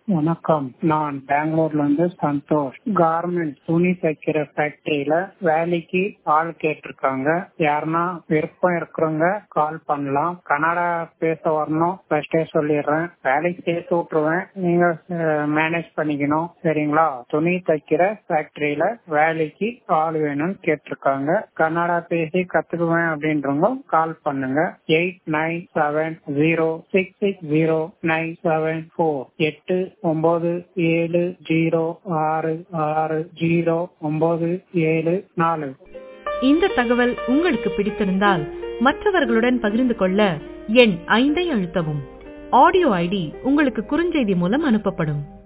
வணக்கம் நான் பெங்களூர்ல இருந்து சந்தோஷ் கார்மெண்ட் துணி தைக்கிற ஃபேக்டரியில வேலைக்கு ஆள் கேட்டிருக்காங்க யாருன்னா விருப்பம் இருக்கிறவங்க கால் பண்ணலாம் கன்னடா பேச வரணும் ஃபர்ஸ்டே சொல்லிடுறேன் வேலைக்கு சேர்த்து விட்டுருவேன் நீங்க மேனேஜ் பண்ணிக்கணும் சரிங்களா துணி தைக்கிற ஃபேக்டரியில வேலைக்கு ஆள் வேணும்னு கேட்டிருக்காங்க கன்னடா பேசி கத்துக்குவேன் அப்படின்றவங்க கால் பண்ணுங்க eight nine seven zero six six zero nine seven four எட்டு ஒன்பது ஏழு ஜீரோ ஆறு ஆறு ஜீரோ ஒன்பது ஏழு நாலு இந்த தகவல் உங்களுக்கு பிடித்திருந்தால் மற்றவர்களுடன் பகிர்ந்து கொள்ள எண் ஐந்தை அழுத்தவும் ஆடியோ ஐடி உங்களுக்கு குறுஞ்செய்தி மூலம் அனுப்பப்படும்